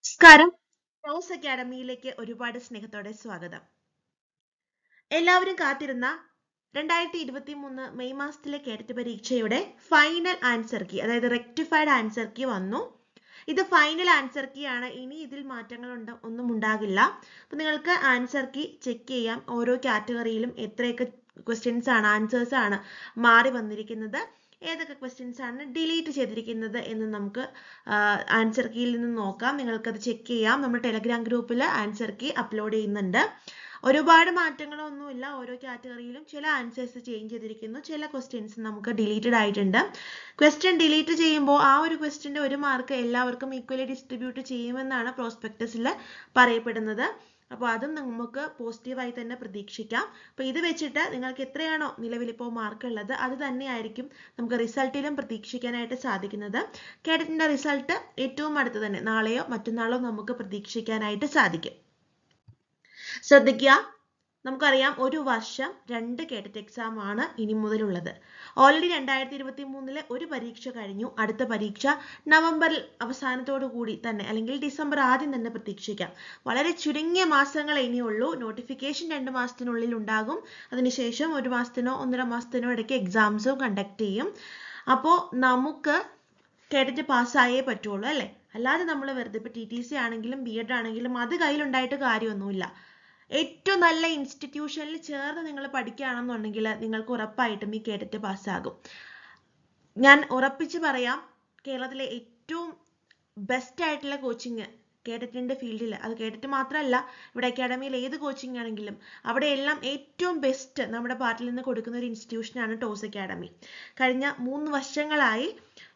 നമസ്കാരം റോസ് അക്കാഡമിയിലേക്ക് ഒരുപാട് സ്നേഹത്തോടെ സ്വാഗതം എല്ലാവരും കാത്തിരുന്ന രണ്ടായിരത്തി ഇരുപത്തി മൂന്ന് മെയ് മാസത്തിലെ കേരറ്റ് പരീക്ഷയുടെ ഫൈനൽ ആൻസർ കീ അതായത് റെക്ടിഫൈഡ് ആൻസർ കീ വന്നു ഇത് ഫൈനൽ ആൻസർ കീ ആണ് ഇനി ഇതിൽ മാറ്റങ്ങൾ ഉണ്ട് ഒന്നും ഉണ്ടാകില്ല അപ്പൊ നിങ്ങൾക്ക് ആൻസർ കീ ചെക്ക് ചെയ്യാം ഓരോ കാറ്റഗറിയിലും എത്രയൊക്കെ ക്വസ്റ്റ്യൻസ് ആണ് ആൻസേഴ്സ് ആണ് മാറി വന്നിരിക്കുന്നത് ഏതൊക്കെ ക്വസ്റ്റ്യൻസ് ആണ് ഡിലീറ്റ് ചെയ്തിരിക്കുന്നത് എന്ന് നമുക്ക് ആൻസർ കീയിൽ നിന്ന് നോക്കാം നിങ്ങൾക്കത് ചെക്ക് ചെയ്യാം നമ്മൾ ടെലഗ്രാം ഗ്രൂപ്പിൽ ആൻസർ കീ അപ്ലോഡ് ചെയ്യുന്നുണ്ട് ഒരുപാട് മാറ്റങ്ങളൊന്നുമില്ല ഓരോ കാറ്റഗറിയിലും ചില ആൻസേഴ്സ് ചേഞ്ച് ചെയ്തിരിക്കുന്നു ചില ക്വസ്റ്റ്യൻസ് നമുക്ക് ഡിലീറ്റഡ് ആയിട്ടുണ്ട് ക്വസ്റ്റ്യൻ ഡിലീറ്റ് ചെയ്യുമ്പോൾ ആ ഒരു ക്വസ്റ്റ്യൻ്റെ ഒരു മാർക്ക് എല്ലാവർക്കും ഈക്വലി ഡിസ്ട്രിബ്യൂട്ട് ചെയ്യുമെന്നാണ് പ്രോസ്പെക്ടസിൽ പറയപ്പെടുന്നത് അപ്പോൾ അതും നമുക്ക് പോസിറ്റീവായി തന്നെ പ്രതീക്ഷിക്കാം അപ്പോൾ ഇത് വെച്ചിട്ട് നിങ്ങൾക്ക് എത്രയാണോ നിലവിൽ ഇപ്പോൾ മാർക്ക് ഉള്ളത് അത് തന്നെയായിരിക്കും നമുക്ക് റിസൾട്ടിലും പ്രതീക്ഷിക്കാനായിട്ട് സാധിക്കുന്നത് കേഡറ്റിൻ്റെ റിസൾട്ട് ഏറ്റവും അടുത്ത് തന്നെ നാളെയോ മറ്റന്നാളോ നമുക്ക് പ്രതീക്ഷിക്കാനായിട്ട് സാധിക്കും ശ്രദ്ധിക്കുക നമുക്കറിയാം ഒരു വർഷം രണ്ട് കേഡറ്റ് എക്സാം ആണ് ഇനി മുതലുള്ളത് ഓൾറെഡി രണ്ടായിരത്തി ഇരുപത്തി മൂന്നിലെ ഒരു പരീക്ഷ കഴിഞ്ഞു അടുത്ത പരീക്ഷ നവംബറിൽ അവസാനത്തോടു കൂടി തന്നെ അല്ലെങ്കിൽ ഡിസംബർ ആദ്യം തന്നെ പ്രതീക്ഷിക്കാം വളരെ ചുരുങ്ങിയ മാസങ്ങളെ ഇനിയുള്ളൂ നോട്ടിഫിക്കേഷൻ രണ്ട് മാസത്തിനുള്ളിൽ ഉണ്ടാകും അതിനുശേഷം ഒരു മാസത്തിനോ ഒന്നര മാസത്തിനോ ഇടയ്ക്ക് എക്സാംസും കണ്ടക്ട് ചെയ്യും അപ്പോൾ നമുക്ക് കേട്ടിട്ട് പാസ്സായേ പറ്റുള്ളൂ അല്ലേ അല്ലാതെ നമ്മൾ വെറുതെ ഇപ്പോൾ ടി ടി സി ആണെങ്കിലും ബി എഡ് ആണെങ്കിലും അത് കയ്യിലുണ്ടായിട്ട് കാര്യമൊന്നുമില്ല ഏറ്റവും നല്ല ഇൻസ്റ്റിറ്റ്യൂഷനിൽ ചേർന്ന് നിങ്ങൾ പഠിക്കുകയാണെന്നുണ്ടെങ്കിൽ നിങ്ങൾക്ക് ഉറപ്പായിട്ടും ഈ കേട്ടിട്ട് പാസ്സാകും ഞാൻ ഉറപ്പിച്ച് പറയാം കേരളത്തിലെ ഏറ്റവും ബെസ്റ്റ് ആയിട്ടുള്ള കോച്ചിങ് കേഡറ്റിൻ്റെ ഫീൽഡിൽ അത് കേഡറ്റ് മാത്രമല്ല ഇവിടെ അക്കാഡമിയിൽ ഏത് കോച്ചിങ് ആണെങ്കിലും അവിടെ എല്ലാം ഏറ്റവും ബെസ്റ്റ് നമ്മുടെ പാർട്ടിൽ നിന്ന് കൊടുക്കുന്ന ഒരു ഇൻസ്റ്റിറ്റ്യൂഷനാണ് ടോസ് അക്കാഡമി കഴിഞ്ഞ മൂന്ന് വർഷങ്ങളായി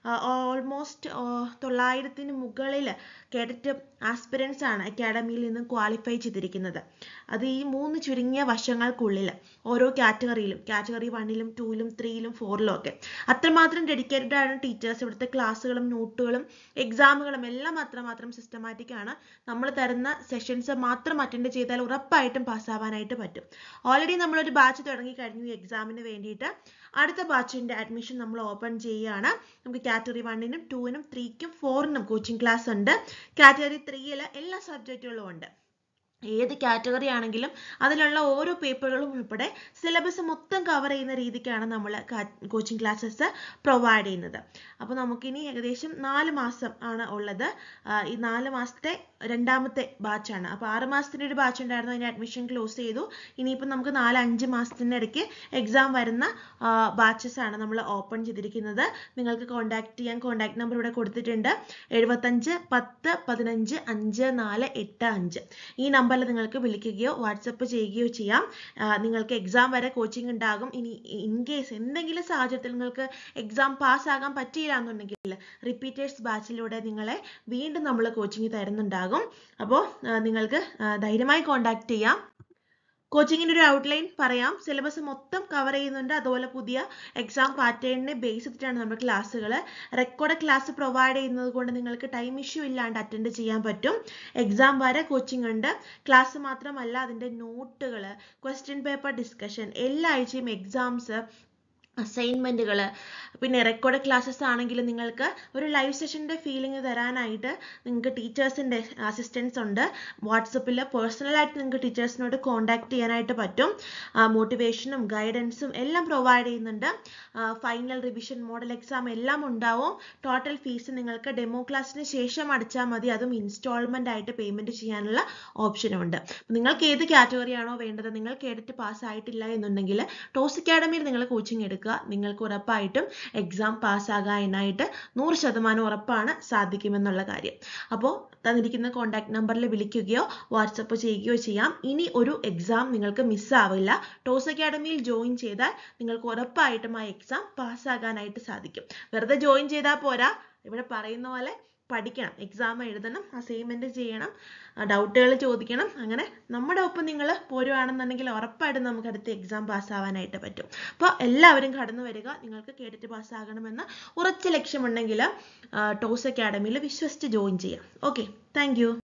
ഓൾമോസ്റ്റ് തൊള്ളായിരത്തിന് മുകളിൽ കേഡറ്റ് ആസ്പിരൻസ് ആണ് അക്കാഡമിയിൽ നിന്ന് ക്വാളിഫൈ ചെയ്തിരിക്കുന്നത് അത് ഈ മൂന്ന് ചുരുങ്ങിയ വർഷങ്ങൾക്കുള്ളിൽ ഓരോ കാറ്റഗറിയിലും കാറ്റഗറി വണ്ണിലും ടൂയിലും ത്രീയിലും ഫോറിലും ഒക്കെ അത്രമാത്രം ഡെഡിക്കേറ്റഡ് ആണ് ടീച്ചേഴ്സ് ഇവിടുത്തെ ക്ലാസ്സുകളും നോട്ടുകളും എക്സാമുകളും എല്ലാം അത്രമാത്രം സിസ്റ്റമാറ്റിക് ആണ് നമ്മൾ തരുന്ന സെഷൻസ് മാത്രം അറ്റൻഡ് ചെയ്താൽ ഉറപ്പായിട്ടും പാസ്സാവാനായിട്ട് പറ്റും ഓൾറെഡി നമ്മളൊരു ബാച്ച് തുടങ്ങി കഴിഞ്ഞു ഈ എക്സാമിന് വേണ്ടിയിട്ട് അടുത്ത ബാച്ചിൻ്റെ അഡ്മിഷൻ നമ്മൾ ഓപ്പൺ ചെയ്യുകയാണ് നമുക്ക് കാറ്റഗറി വണ്ണിനും ടൂവിനും ത്രീക്കും ഫോറിനും കോച്ചിങ് ക്ലാസ് ഉണ്ട് കാറ്റഗറി ത്രീയിൽ എല്ലാ സബ്ജക്റ്റുകളും ഉണ്ട് ഏത് കാറ്റഗറി ആണെങ്കിലും അതിലുള്ള ഓരോ പേപ്പറുകളും ഉൾപ്പെടെ സിലബസ് മൊത്തം കവർ ചെയ്യുന്ന രീതിക്കാണ് നമ്മൾ കോച്ചിങ് ക്ലാസ്സസ് പ്രൊവൈഡ് ചെയ്യുന്നത് അപ്പോൾ നമുക്കിനി ഏകദേശം നാല് മാസം ആണ് ഉള്ളത് ഈ നാല് മാസത്തെ രണ്ടാമത്തെ ബാച്ചാണ് അപ്പോൾ ആറ് മാസത്തിൻ്റെ ഒരു ബാച്ച് ഉണ്ടായിരുന്നു അതിൻ്റെ അഡ്മിഷൻ ക്ലോസ് ചെയ്തു ഇനിയിപ്പോൾ നമുക്ക് നാല് അഞ്ച് മാസത്തിൻ്റെ ഇടയ്ക്ക് എക്സാം വരുന്ന ബാച്ചസ് ആണ് നമ്മൾ ഓപ്പൺ ചെയ്തിരിക്കുന്നത് നിങ്ങൾക്ക് കോൺടാക്ട് ചെയ്യാൻ കോൺടാക്ട് നമ്പർ ഇവിടെ കൊടുത്തിട്ടുണ്ട് എഴുപത്തഞ്ച് പത്ത് പതിനഞ്ച് അഞ്ച് നാല് എട്ട് അഞ്ച് ഈ നമ്പറിൽ നിങ്ങൾക്ക് വിളിക്കുകയോ വാട്സപ്പ് ചെയ്യുകയോ ചെയ്യാം നിങ്ങൾക്ക് എക്സാം വരെ കോച്ചിങ് ഉണ്ടാകും ഇനി ഇൻ കേസ് എന്തെങ്കിലും സാഹചര്യത്തിൽ നിങ്ങൾക്ക് എക്സാം പാസ്സാകാൻ പറ്റിയില്ല എന്നുണ്ടെങ്കിൽ റിപ്പീറ്റേഴ്സ് ബാച്ചിലൂടെ നിങ്ങളെ വീണ്ടും നമ്മൾ കോച്ചിങ് തരുന്നുണ്ടാകും അപ്പോൾ നിങ്ങൾക്ക് ധൈര്യമായി കോൺടാക്ട് ചെയ്യാം കോച്ചിങ്ങിൻ്റെ ഒരു ഔട്ട്ലൈൻ പറയാം സിലബസ് മൊത്തം കവർ ചെയ്യുന്നുണ്ട് അതുപോലെ പുതിയ എക്സാം പാറ്റേണിനെ ബേസ് ചെയ്തിട്ടാണ് നമ്മുടെ ക്ലാസ്സുകൾ റെക്കോർഡ് ക്ലാസ് പ്രൊവൈഡ് ചെയ്യുന്നത് കൊണ്ട് നിങ്ങൾക്ക് ടൈം ഇഷ്യൂ ഇല്ലാണ്ട് അറ്റൻഡ് ചെയ്യാൻ പറ്റും എക്സാം വരെ കോച്ചിങ് ഉണ്ട് ക്ലാസ് മാത്രമല്ല അതിൻ്റെ നോട്ടുകൾ ക്വസ്റ്റ്യൻ പേപ്പർ ഡിസ്കഷൻ എല്ലാ ആഴ്ചയും എക്സാംസ് അസൈൻമെൻറ്റുകൾ പിന്നെ റെക്കോർഡ് ക്ലാസ്സസ് ആണെങ്കിൽ നിങ്ങൾക്ക് ഒരു ലൈവ് സെഷൻ്റെ ഫീലിംഗ് തരാനായിട്ട് നിങ്ങൾക്ക് ടീച്ചേഴ്സിൻ്റെ അസിസ്റ്റൻസ് ഉണ്ട് വാട്സപ്പിൽ പേഴ്സണലായിട്ട് നിങ്ങൾക്ക് ടീച്ചേഴ്സിനോട് കോൺടാക്ട് ചെയ്യാനായിട്ട് പറ്റും മോട്ടിവേഷനും ഗൈഡൻസും എല്ലാം പ്രൊവൈഡ് ചെയ്യുന്നുണ്ട് ഫൈനൽ റിവിഷൻ മോഡൽ എക്സാം എല്ലാം ഉണ്ടാവും ടോട്ടൽ ഫീസ് നിങ്ങൾക്ക് ഡെമോ ക്ലാസ്സിന് ശേഷം അടച്ചാൽ മതി അതും ഇൻസ്റ്റാൾമെൻ്റ് ആയിട്ട് പേയ്മെൻറ്റ് ചെയ്യാനുള്ള ഓപ്ഷനും ഉണ്ട് നിങ്ങൾക്ക് ഏത് കാറ്റഗറി ആണോ വേണ്ടത് നിങ്ങൾ കേട്ടിട്ട് പാസ് ആയിട്ടില്ല എന്നുണ്ടെങ്കിൽ ടോസ് അക്കാഡമിയിൽ നിങ്ങൾ കോച്ചിങ് എടുക്കുക നിങ്ങൾക്ക് ഉറപ്പായിട്ടും എക്സാം പാസ്സാകാനായിട്ട് നൂറ് ശതമാനം ഉറപ്പാണ് സാധിക്കുമെന്നുള്ള കാര്യം അപ്പോൾ തന്നിരിക്കുന്ന കോൺടാക്ട് നമ്പറിൽ വിളിക്കുകയോ വാട്സപ്പ് ചെയ്യുകയോ ചെയ്യാം ഇനി ഒരു എക്സാം നിങ്ങൾക്ക് മിസ്സാവില്ല ടോസ് അക്കാഡമിയിൽ ജോയിൻ ചെയ്താൽ നിങ്ങൾക്ക് ഉറപ്പായിട്ടും ആ എക്സാം പാസ്സാകാനായിട്ട് സാധിക്കും വെറുതെ ജോയിൻ ചെയ്താൽ പോരാ ഇവിടെ പറയുന്ന പോലെ പഠിക്കണം എക്സാം എഴുതണം അസൈൻമെൻറ്റ് ചെയ്യണം ഡൗട്ടുകൾ ചോദിക്കണം അങ്ങനെ നമ്മുടെ ഒപ്പം നിങ്ങൾ പോരുവാണെന്നുണ്ടെങ്കിൽ ഉറപ്പായിട്ടും നമുക്ക് അടുത്ത എക്സാം പാസ്സാവാനായിട്ട് പറ്റും അപ്പോൾ എല്ലാവരും കടന്നു വരിക നിങ്ങൾക്ക് കേട്ടിട്ട് പാസ്സാകണമെന്ന് ഉറച്ച ലക്ഷ്യമുണ്ടെങ്കിൽ ടോസ് അക്കാഡമിയിൽ വിശ്വസിച്ച് ജോയിൻ ചെയ്യാം ഓക്കെ താങ്ക്